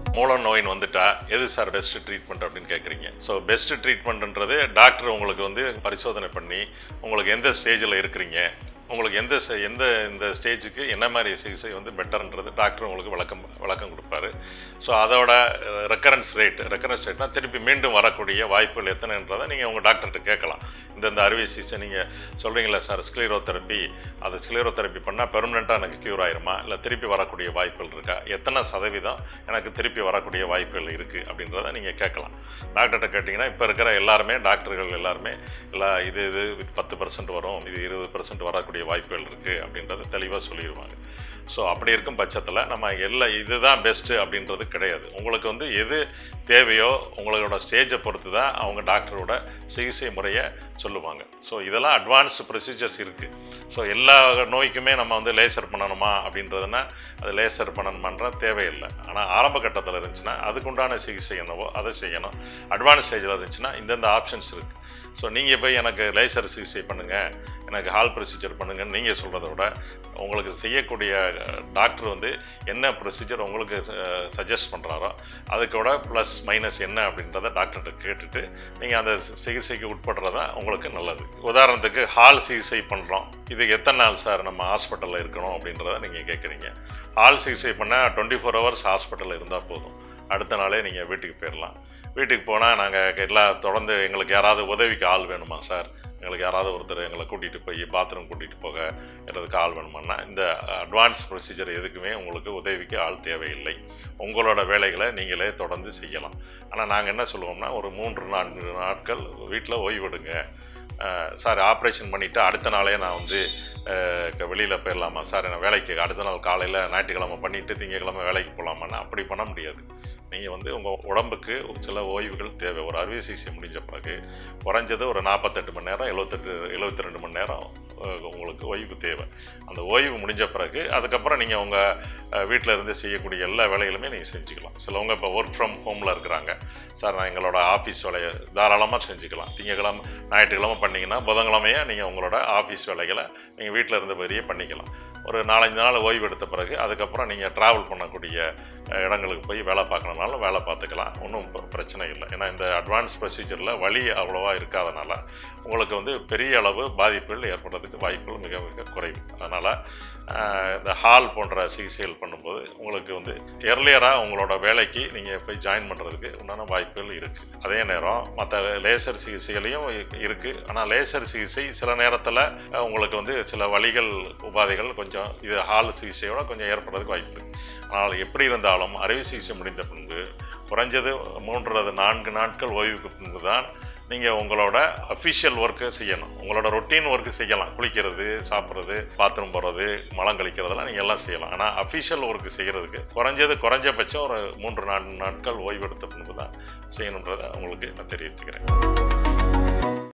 மூல நோயின்னு வந்துட்டா எது சார் பெஸ்ட் ட்ரீட்மெண்ட் அப்படின்னு கேட்குறீங்க ஸோ பெஸ்ட் ட்ரீட்மெண்ட்ன்றது டாக்டர் உங்களுக்கு வந்து பரிசோதனை பண்ணி உங்களுக்கு எந்த ஸ்டேஜில் இருக்கிறீங்க உங்களுக்கு எந்த ஸ்டே- எந்த இந்த ஸ்டேஜுக்கு என்ன மாதிரி சிகிச்சை வந்து பெட்டர்ன்றது டாக்டர் உங்களுக்கு விளக்கம் விளக்கம் கொடுப்பாரு ஸோ அதோட ரெக்கரன்ஸ் ரேட் ரெக்கரன்ஸ் ரேட்னா திருப்பி மீண்டும் வரக்கூடிய வாய்ப்புகள் எத்தனைன்றதை நீங்கள் உங்கள் டாக்டர்கிட்ட கேட்கலாம் இந்தந்த அறுவை சிகிச்சை நீங்கள் சொல்கிறீங்களா சார் ஸ்க்ளீரோதெரப்பி அது ஸ்க்ளீரோதெரப்பி பண்ணால் பெர்மனெண்ட்டாக எனக்கு க்யூர் ஆயிருமா இல்லை திருப்பி வரக்கூடிய வாய்ப்புகள் இருக்கா எத்தனை சதவீதம் எனக்கு திருப்பி வரக்கூடிய வாய்ப்புகள் இருக்குது அப்படின்றத நீங்கள் கேட்கலாம் டாக்டர்கிட்ட கேட்டிங்கன்னா இப்போ இருக்கிற எல்லாருமே டாக்டர்கள் எல்லாருமே எல்லா இது இது பத்து பர்சன்ட் வரும் இது இருபது பர்சன்ட் வரக்கூடிய வாய்ப்புகள் இருக்குது அப்படின்றத தெளிவாக சொல்லிடுவாங்க ஸோ அப்படி இருக்கும் பட்சத்தில் நம்ம எல்லா இதுதான் பெஸ்ட்டு அப்படின்றது கிடையாது உங்களுக்கு வந்து எது தேவையோ உங்களோட ஸ்டேஜை பொறுத்து தான் அவங்க டாக்டரோட சிகிச்சை முறையை சொல்லுவாங்க ஸோ இதெல்லாம் அட்வான்ஸ்டு ப்ரொசீஜர்ஸ் இருக்குது ஸோ எல்லா நோய்க்குமே நம்ம வந்து லேசர் பண்ணணுமா அப்படின்றதுனா அது லேசர் பண்ணணுமான்ற தேவையில்லை ஆனால் ஆரம்ப கட்டத்தில் இருந்துச்சுன்னா அதுக்குண்டான சிகிச்சை என்னவோ அதை செய்யணும் அட்வான்ஸ் ஸ்டேஜில் இருந்துச்சுன்னா இந்தந்த ஆப்ஷன்ஸ் இருக்குது ஸோ நீங்கள் போய் எனக்கு லேசர் சிகிச்சை பண்ணுங்கள் எனக்கு ஹால் ப்ரொசீஜர் பண்ணுங்கன்னு நீங்கள் சொல்கிறத விட உங்களுக்கு செய்யக்கூடிய டாக்டர் வந்து என்ன ப்ரொசீஜர் உங்களுக்கு சஜஸ்ட் பண்ணுறாரோ அதுக்கூட ப்ளஸ் மைனஸ் என்ன அப்படின்றத டாக்டர்கிட்ட கேட்டுட்டு நீங்கள் அந்த சிகிச்சைக்கு உட்படுறதா உங்களுக்கு நல்லது உதாரணத்துக்கு ஹால் சிகிச்சை பண்ணுறோம் இது எத்தனை நாள் சார் நம்ம ஹாஸ்பிட்டலில் இருக்கணும் அப்படின்றத நீங்கள் கேட்குறீங்க ஹால் சிகிச்சை பண்ணால் டுவெண்ட்டி ஃபோர் ஹவர்ஸ் ஹாஸ்பிட்டலில் இருந்தால் போதும் அடுத்த நாளே நீங்கள் வீட்டுக்கு போயிடலாம் வீட்டுக்கு போனால் நாங்கள் எல்லாம் தொடர்ந்து எங்களுக்கு யாராவது உதவிக்கு ஆள் வேணுமா சார் எங்களுக்கு யாராவது ஒருத்தர் எங்களை கூட்டிகிட்டு போய் பாத்ரூம் கூட்டிகிட்டு போக எங்களுக்கு ஆள் வேணுமான்னா இந்த அட்வான்ஸ் ப்ரொசீஜர் எதுக்குமே உங்களுக்கு உதவிக்கு ஆள் தேவையில்லை உங்களோட வேலைகளை நீங்களே தொடர்ந்து செய்யலாம் ஆனால் நாங்கள் என்ன சொல்லுவோம்னா ஒரு மூன்று நான்கு நாட்கள் வீட்டில் ஓய்வெடுங்க அஹ், சார் ஆப்ரேஷன் பண்ணிவிட்டு அடுத்த நாளே நான் வந்து வெளியில் போயிடலாமா சார் நான் வேலைக்கு அடுத்த நாள் காலையில் ஞாயிற்றுக்கிழமை பண்ணிவிட்டு திங்கக்கிழமை வேலைக்கு போகலாமான்னா அப்படி பண்ண முடியாது நீங்கள் வந்து உங்கள் உடம்புக்கு ஒரு சில ஓய்வுகள் தேவை ஒரு அறுவை சிகிச்சை முடிஞ்ச பிறகு குறைஞ்சது ஒரு நாற்பத்தெட்டு மணி நேரம் எழுபத்தெட்டு எழுபத்தி ரெண்டு மணி நேரம் அஹ், உங்களுக்கு ஓய்வு தேவை அந்த ஓய்வு முடிஞ்ச பிறகு அதுக்கப்புறம் நீங்கள் உங்கள் வீட்டில் இருந்து செய்யக்கூடிய எல்லா வேலைகளுமே நீங்கள் செஞ்சுக்கலாம் சிலவங்க இப்போ ஒர்க் ஃப்ரம் ஹோமில் இருக்கிறாங்க சார் நான் எங்களோட ஆஃபீஸ் வேலையை தாராளமாக செஞ்சுக்கலாம் திங்கக்கிழமை ஞாயிற்றுக்கிழமை பண்ணிங்கன்னா புதன்கிழமையே நீங்கள் உங்களோட ஆஃபீஸ் வேலைகளை நீங்கள் வீட்டில் இருந்தபடியே பண்ணிக்கலாம் ஒரு நாலஞ்சு நாள் ஓய்வு எடுத்த பிறகு அதுக்கப்புறம் நீங்கள் ட்ராவல் பண்ணக்கூடிய அஹ், இடங்களுக்கு போய் வேலை பார்க்கணுனாலும் வேலை பார்த்துக்கலாம் ஒன்றும் ப- பிரச்சனை இல்லை ஏன்னா இந்த அட்வான்ஸ் ப்ரொசீஜரில் வலி அவ்வளோவா இருக்காதனால உங்களுக்கு வந்து பெரிய அளவு பாதிப்புகள் ஏற்படுறதுக்கு வாய்ப்புகள் மிக மிக குறைவு அதனால் இந்த ஹால் போன்ற சிகிச்சைகள் பண்ணும்போது உங்களுக்கு வந்து எர்லியராக உங்களோட வேலைக்கு நீங்கள் போய் ஜாயின் பண்ணுறதுக்கு உண்டான வாய்ப்புகள் இருக்குது அதே நேரம் மற்ற லேசர் சிகிச்சைகளையும் இருக்குது ஆனால் லேசர் சிகிச்சை சில நேரத்தில் உங்களுக்கு வந்து சில வலிகள் உபாதைகள் கொஞ்சம் இது ஹால் சிகிச்சையோட கொஞ்சம் ஏற்படுறதுக்கு வாய்ப்பு இருக்குது ஆனால் எப்படி இருந்தாலும் அறுவை சிகிச்சை முடிந்த பின்பு குறைஞ்சது மூன்று அல்லது நான்கு நாட்கள் ஓய்வுக்கு பின்பு தான் நீங்கள் உங்களோட அஃபிஷியல் ஒர்க்கு செய்யணும் உங்களோட ரொட்டீன் ஒர்க்கு செய்யலாம் குளிக்கிறது சாப்பிட்றது பாத்ரூம் போகிறது மலம் கழிக்கிறதெல்லாம் நீங்கள் எல்லாம் செய்யலாம் ஆனால் அஃபிஷியல் ஒர்க்கு செய்கிறதுக்கு குறைஞ்சது குறைஞ்சபட்சம் ஒரு மூன்று நான்கு நாட்கள் ஓய்வெடுத்த பின்பு தான் செய்யணுன்றதை உங்களுக்கு நான் தெரிவிச்சுக்கிறேன்